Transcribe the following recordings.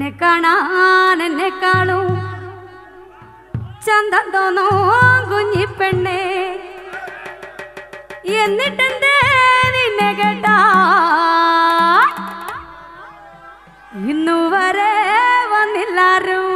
നിന്നെ കാണാൻ എന്നെക്കാളും ചന്തം തോന്നോ കുഞ്ഞിപ്പെണ്ണേ എന്നിട്ടെന്തേ നിന്നെ കേട്ടാ ഇന്നു വരെ വന്നില്ലാരും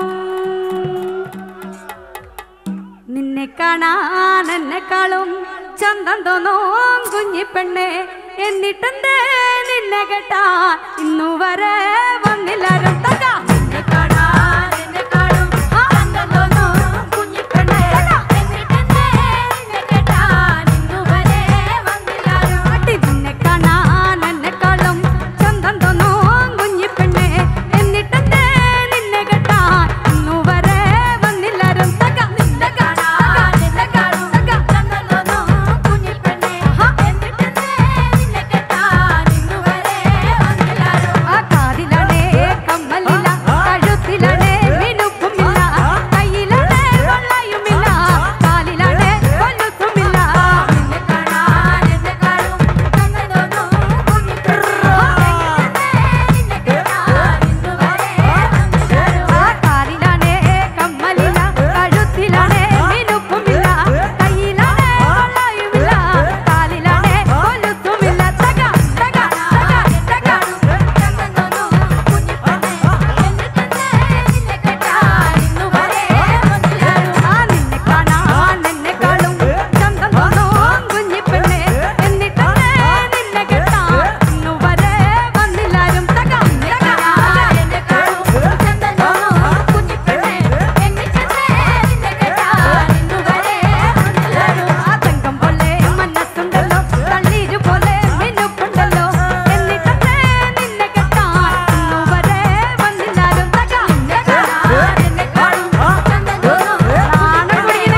നിന്നെ കാണാൻ എന്നെക്കാളും ചന്തം തോന്നും കുഞ്ഞിപ്പെണ്ണെ എന്നിട്ടെന്തേ നിന്നെ കേട്ടാ ഇന്നു വരെ വന്നില്ലാരും തക. നിന്നെ കാണാൻ എന്നെക്കാളും ചന്തം തോന്നും കുഞ്ഞിപ്പെണ്ണെ. എന്നിട്ടെന്തേ നിന്നെ കേട്ടാൻ ഇന്നു വരെ വന്നില്ലാരും. അടി നിന്നെ കാണാൻ എന്നെക്കാളും ചന്തം തോന്നും കുഞ്ഞിപ്പെണ്ണെ. എന്നിട്ടെന്തേ നിന്നെ കേട്ടാൻ ഇന്നു വരെ വന്നില്ലാരും തക. നിന്നെ കാണാൻ എന്നെക്കാളും ചന്തം തോന്നും കുഞ്ഞിപ്പെണ്ണെ. എന്നിട്ടെന്തേ നിന്നെ കേട്ടാൻ ഇന്നു വരെ വന്നില്ലാരും. ആ കാതിലാണേ കമ്മലില്ല കഴുത്തിലാണേ മിനുക്കുമില്ല കയ്യിലാണേ കൊള്ളയുമില്ല കാലിലാണേ കൊലുസുമില്ല നിന്നെ കാണാൻ എന്നെക്കാളും ചന്തം തോന്നും കുഞ്ഞിപ്പെണ്ണെ. നിന്നെ കാണാൻ ഇന്നു വരെ വന്നില്ലാരും. ആ കാലിലാണേ കമ്മലില്ല കഴുത്തിലാണേ മിനുക്കുമില്ല കയ്യിലാണേ കൊള്ളയുമില്ല കാലിലാണേ കൊലുസുമില്ല തക തക തക തക ചന്തം തോന്നും കുഞ്ഞിപ്പെണ്ണെ എന്നിട്ടെന്തേ നിന്നെ കേട്ടാൻ ഇന്നു വരെ വന്നില്ലാരും ആ നിന്നെ കാണാൻ എന്നെക്കാളും ചന്തം തോന്നും കുഞ്ഞിപ്പെണ്ണെ എന്നിട്ടെന്തേ നിന്നെ കേട്ടാൻ ഇന്നു വരെ വന്നില്ലാരും തക നിന്നെ കാണാൻ എന്നെക്കാളും ചന്തം തോന്നും കുഞ്ഞിപ്പെണ്ണെ എന്നിട്ടെന്തേ നിന്നെ കേട്ടാൻ ഇന്നു വരെ വന്നില്ലാരും ആ തങ്കം പോലെ മനസ്സുണ്ടല്ലോ തണ്ണീര് പോലെ മിനുക്കുണ്ടല്ലോ എന്നിട്ടെന്തേ നിന്നെ കേട്ടാൻ ഇന്നു വരെ വന്നില്ലാരും തക നിന്നെ കാണാൻ എന്നെക്കാളും ചന്തം തോന്നും നാണം കുടിയിലെ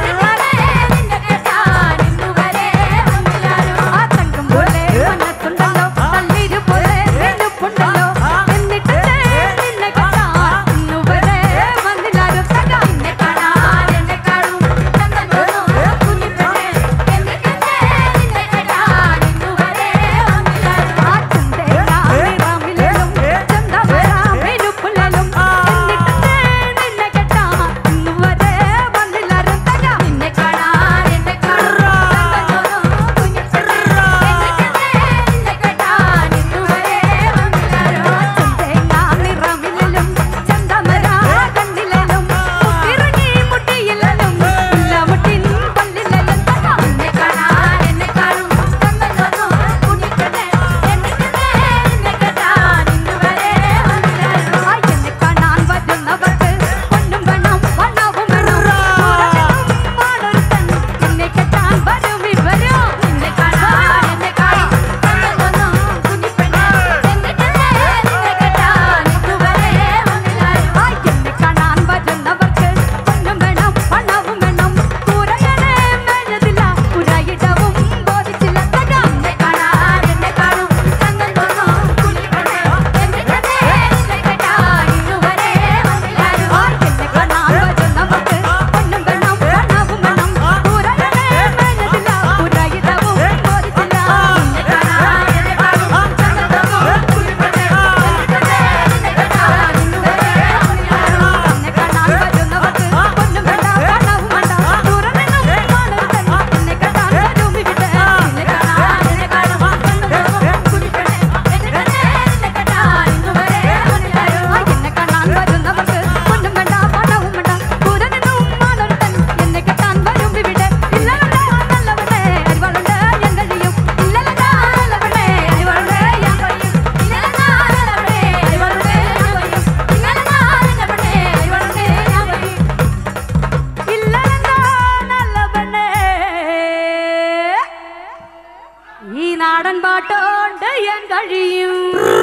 നിന്നെ കേട്ടാൻ ഇന്നു വരെ വന്നില്ലാരും ആ തങ്കം പോലെ മനസ്സുണ്ടല്ലോ തണ്ണീര് പോലെ മിനുക്കുണ്ടല്ലോ എന്നിട്ടെന്തേ നിന്നെ കേട്ടാൻ ഇന്നു വരെ വന്നില്ലാരും തക നിന്നെ കാണാൻ എന്നെക്കാളും ചന്തം തോന്നും കുഞ്ഞിപ്പെണ്ണെ എന്നിട്ടെന്തേ നിന്നെ കേട്ടാൻ ഇന്നു വരെ വന്നില്ലാരും ആ ചന്തേരാ നിറമിലും ചന്തവരാ മിനുക്കുലലും എന്നിട്ടെന്തേ നിന്നെ കേട്ടാൻ ഇന്നു വരെ വന്നില്ലാരും തക നിന്നെ കാണാൻ എന്നെക്കാളും ചന്തം തോന്നും കുഞ്ഞിപ്പെണ്ണെ എന്നിട്ടെന്തേ നിന്നെ കേട്ടാൻ ഇന്നു വരെ വന്നില്ലാരും ആ ചന്തേരാ നിറമിലും ചന്തമരാ കണ്ണിലും മുട്ടിറങ്ങി മുട്ടിയിലും മുല്ലമുട്ടിൻ പല്ലിലും തക നിന്നെ കാണാൻ എന്നെക്കാളും ചന്തം തോന്നും കുഞ്ഞിപ്പെണ്ണെ എന്നിട്ടെന്തേ നിന്നെ കേട്ടാൻ ഇന്നു വരെ വന്നില്ലാരും ആ എന്നെ കാണാൻ വരുന്നവർക്ക് പൊന്നും വേണം വണ്ണവും വേണം പൂരമെന്നും വാളൊരുത്തൻ നിന്നെ കേട്ടാൻ വരും ഇവരും നിന്നെ കാണാൻ എന്നെക്കാളും ചന്തം തോന്നും കുഞ്ഞിപ്പെണ്ണെ എന്നിട്ടെന്തേ നിന്നെ കേട്ടാൻ ഇന്നു വരെ വന്നില്ലാരും ആ എന്നെ കാണാൻ വരുന്നവർക്ക് പൊന്നും വേണം വണ്ണവും വേണം പൂരയനെ മേഞ്ഞതില്ല പുരയിടവും ബോധിച്ചില്ല തക നിന്നെ കാണാൻ എന്നെക്കാളും ചന്തം തോന്നും കുഞ്ഞിപ്പെണ്ണെ എന്നിട്ടെന്തേ നിന്നെ കേട്ടാൻ ഇന്നു വരെ വന്നില്ലാരും ആ എന്നെ കാണാൻ വരുന്നവർക്ക് പൊന്നും വേണം വണ്ണവും വേണം പൂരയനെ മേഞ്ഞതില്ല പുരയിടവും ബോധിച്ചില്ല നിന്നെ കാണാൻ എന്നെക്കാളും ചന്തം തോന്നും കുഞ്ഞിപ്പെണ്ണെ എന്നിട്ടെന്തേ നിന്നെ കേട്ടാൻ ഇന്നു വരെ വന്നില്ലാരും നിന്നെ കാണാൻ വരുന്നവർക്ക് പൊന്നും വേണ്ട വണ്ണവും വേണ്ട ദൂരമെന്നും വാളൊരുത്തൻ നിന്നെ കേട്ടാൻ വരും ഇവിടെ നിന്നെ കാണാൻ എന്നെക്കാളും ചന്തം തോന്നും കുഞ്ഞിപ്പെണ്ണെ എന്നിട്ടെന്തേ നിന്നെ കേട്ടാൻ ഇന്നു വരെ വന്നില്ലാരും ആ എന്നെ കാണാൻ വരുന്നവർക്ക് പൊന്നും വേണ്ട വണ്ണവും വേണ്ട ദൂരമെന്നും വാളൊരുത്തൻ എന്നെ കേട്ടാൻ വരും ഇവിടെ ഇല്ലലടാ നല്ലവനെ അരിവാളുണ്ട് ഞാൻ കഴിയും ഇല്ലലടാ നല്ലവനെ അരിവാളുണ്ട് ഞാൻ കഴിയും ഇല്ലലടാ നല്ലവനെ അരിവാളുണ്ട് ഞാൻ കഴിയും ഇല്ലലടാ നല്ലവനെ അരിവാളുണ്ട് ഞാൻ കഴിയും ഇല്ലലടാ നല്ലവനെ ഈ നാടൻ പാട്ടോണ്ട് ഞാൻ കഴിയും